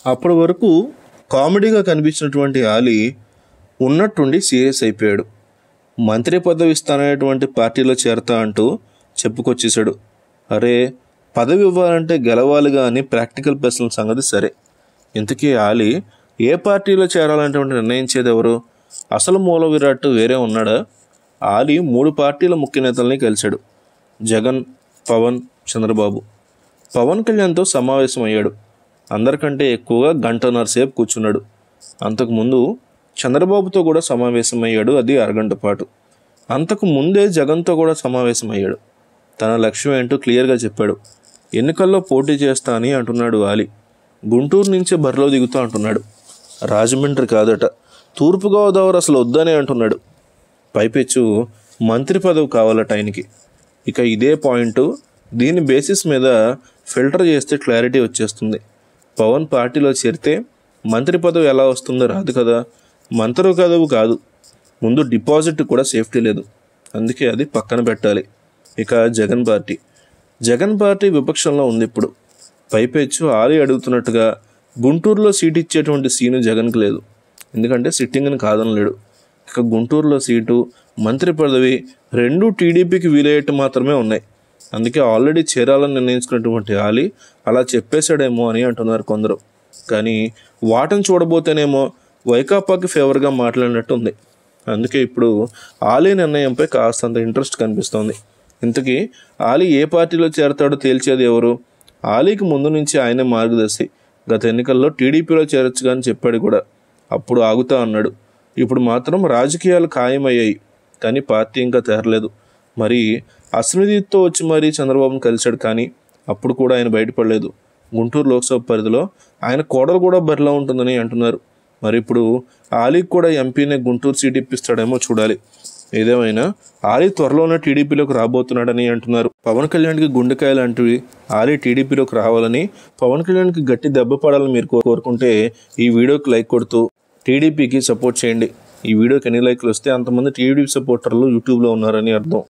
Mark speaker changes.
Speaker 1: అప్పటి వరకు కామెడీగా కనిపించినటువంటి ఆలీ ఉన్నట్టుండి సీరియస్ అయిపోయాడు మంత్రి పదవి ఇస్తాననేటువంటి పార్టీలో చేరతా అంటూ చెప్పుకొచ్చేసాడు అరే పదవి ఇవ్వాలంటే గెలవాలిగా అని ప్రాక్టికల్ ప్రశ్నల సంగతి సరే ఇంతకీ ఆలి ఏ పార్టీలో చేరాలనేటువంటి నిర్ణయించేది ఎవరు అసలు మూల విరాట్ వేరే ఉన్నాడా ఆలి మూడు పార్టీల ముఖ్య నేతల్ని కలిశాడు జగన్ పవన్ చంద్రబాబు పవన్ కళ్యాణ్తో సమావేశం అయ్యాడు అందరికంటే ఎక్కువగా గంటన్నర సేపు కూర్చున్నాడు అంతకుముందు చంద్రబాబుతో కూడా సమావేశం అయ్యాడు అది అరగంట పాటు అంతకు ముందే జగన్తో కూడా సమావేశం అయ్యాడు తన లక్ష్యం ఏంటో క్లియర్గా చెప్పాడు ఎన్నికల్లో పోటీ చేస్తా అని అంటున్నాడు ఆలి గుంటూరు నుంచే బరిలో దిగుతా అంటున్నాడు రాజమండ్రి కాదట తూర్పుగోదావరి అసలు వద్దనే అంటున్నాడు పైపెచ్చు మంత్రి పదవి కావాలట ఆయనకి ఇక ఇదే పాయింట్ దీని బేసిస్ మీద ఫిల్టర్ చేస్తే క్లారిటీ వచ్చేస్తుంది పవన్ పార్టీలో చేరితే మంత్రి పదవి ఎలా వస్తుందో రాదు కదా మంత్రి పదవి కాదు ముందు డిపాజిట్ కూడా సేఫ్టీ లేదు అందుకే అది పక్కన పెట్టాలి ఇక జగన్ పార్టీ జగన్ పార్టీ విపక్షంలో ఉంది ఇప్పుడు పైపెచ్చు ఆలి అడుగుతున్నట్టుగా గుంటూరులో సీట్ ఇచ్చేటువంటి సీను జగన్కి లేదు ఎందుకంటే సిట్టింగ్ని కాదనలేడు ఇక గుంటూరులో సీటు మంత్రి పదవి రెండు టీడీపీకి వీలయ్యేట్టు మాత్రమే ఉన్నాయి అందుకే ఆల్రెడీ చేరాలని నిర్ణయించుకున్నటువంటి ఆలి అలా చెప్పేశాడేమో అని అంటున్నారు కొందరు కానీ వాటను చూడబోతేనేమో వైకాపాకి ఫేవర్గా మాట్లాడినట్టు ఉంది అందుకే ఇప్పుడు ఆలీ నిర్ణయంపై కాస్తంత ఇంట్రెస్ట్ కనిపిస్తోంది ఇంతకీ ఆలీ ఏ పార్టీలో చేరతాడో తేల్చేది ఎవరు ఆలీకి ముందు నుంచి ఆయనే మార్గదర్శి గత ఎన్నికల్లో టీడీపీలో చేరొచ్చు అని చెప్పాడు కూడా అప్పుడు ఆగుతా అన్నాడు ఇప్పుడు మాత్రం రాజకీయాలు ఖాయమయ్యాయి కానీ పార్టీ ఇంకా తేరలేదు మరి అస్మిదితో వచ్చి మరీ చంద్రబాబును కలిశాడు కానీ అప్పుడు కూడా ఆయన బయటపడలేదు గుంటూరు లోక్సభ పరిధిలో ఆయన కోడలు కూడా బరిలో ఉంటుందని అంటున్నారు మరి ఇప్పుడు ఆలీకి కూడా ఎంపీనే గుంటూరు సీట్ ఇప్పిస్తాడేమో చూడాలి ఏదేమైనా ఆలీ త్వరలోనే టీడీపీలోకి రాబోతున్నాడని అంటున్నారు పవన్ కళ్యాణ్కి గుండెకాయలు లాంటివి ఆలీ టీడీపీలోకి రావాలని పవన్ కళ్యాణ్కి గట్టి దెబ్బ పడాలని మీరు కో- కోరుకుంటే ఈ వీడియోకి లైక్ కొడుతూ టీడీపీకి సపోర్ట్ చేయండి ఈ వీడియోకి ఎన్ని లైక్లు వస్తే అంతమంది టీడీపీ సపోర్టర్లు యూట్యూబ్లో ఉన్నారని అర్థం